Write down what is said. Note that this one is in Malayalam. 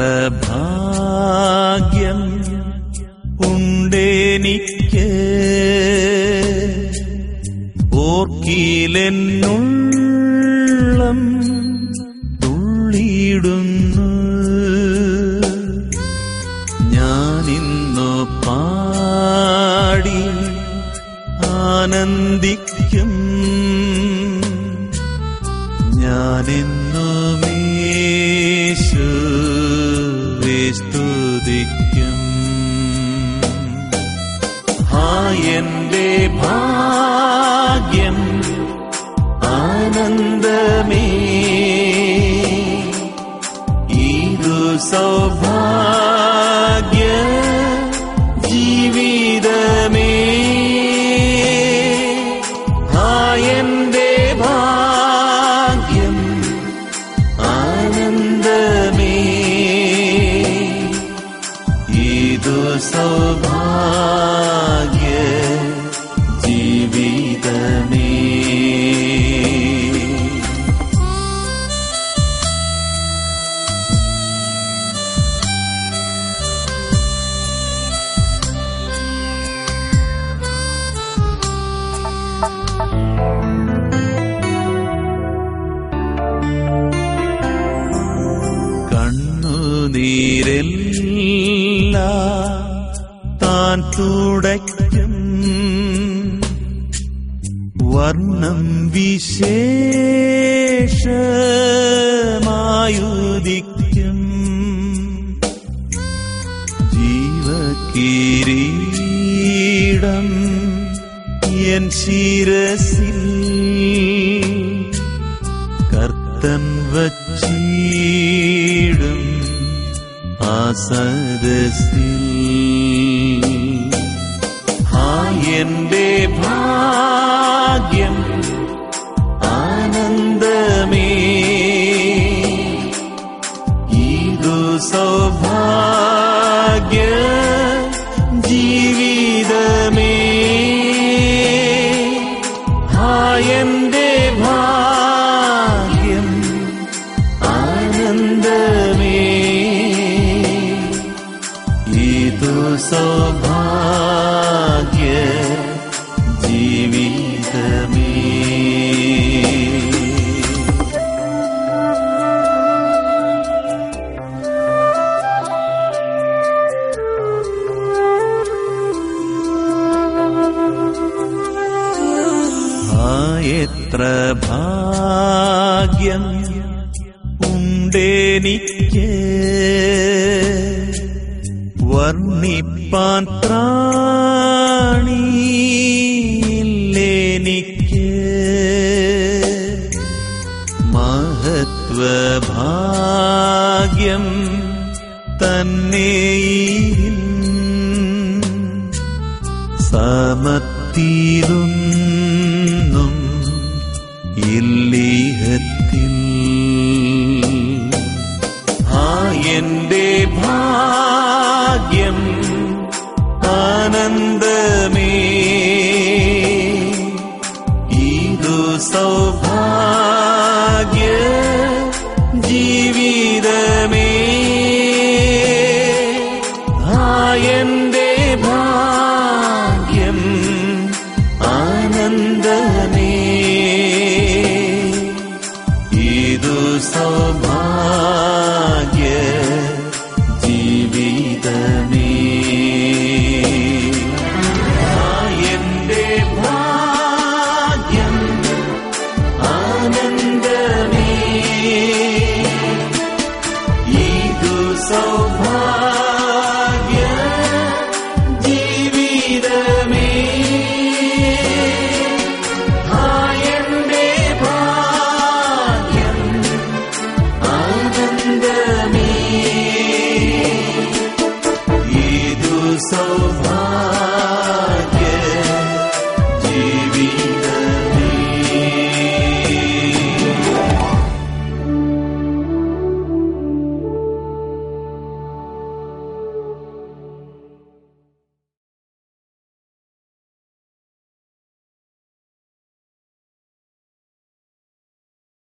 ഭാഗ്യം ഉണ്ടെനിക്ക് ഓർക്കിലെന്നുള്ളം തുള്ളിയിടുന്നു ഞാനിന്നു പാടി ആനന്ദിക്കും ഞാനെന്നുമേശു സ്തുതിക്കും ഹാ എന്റെ ഭാഗ്യം ആനന്ദമേ ഇതു സൗഭാഗ്യ ജീവിതമേ ഹാ എന്റെ ഭാഗ്യം ആനന്ദമേ ഇതു സൗഭാഗ്യ ജീവിതമേ കണ്ണുനീരെല്ല താൻ തുടയ്ക്കും വർണ്ണം വിശേഷമായുദിക്കും ജീവകിരീടം എൻ ശിരസിൽ കർത്തൻ വച്ചീടും ആ സദസ്സിൽ ഹാ എന്റെ ഭാഗ്യം ആനന്ദമേ ഇതു സൗഭാഗ്യ ജീവിതമേ ഹാ എന്റെ ഭാഗ്യം ആനന്ദമേ ഇതു സൗഭാഗ്യ ജീവിതമേ ആ എത്ര ഭാഗ്യം ഉണ്ടെനിക്ക് വർണ്ണിപ്പാൻ ത്രാണിയില്ലെനിക്ക് മഹത്വഭാഗ്യം തന്നെയിൽ സമത്തിലൊന്നും ഇല്ലീഹത്തിൽ ആ എന്റെ ഭാഗ്യം ആനന്ദമേ ഇതു സൗഭാഗ്യ ജീവിതമേ ആ എന്റെ ഭാഗ്യം ആനന്ദമേ ഇതു സൗഭാഗ്യ ജീവിതമേ ആ എന്റെ ഭാഗ്യം ആനന്ദമേ ഇതു സൗഭാഗ്യ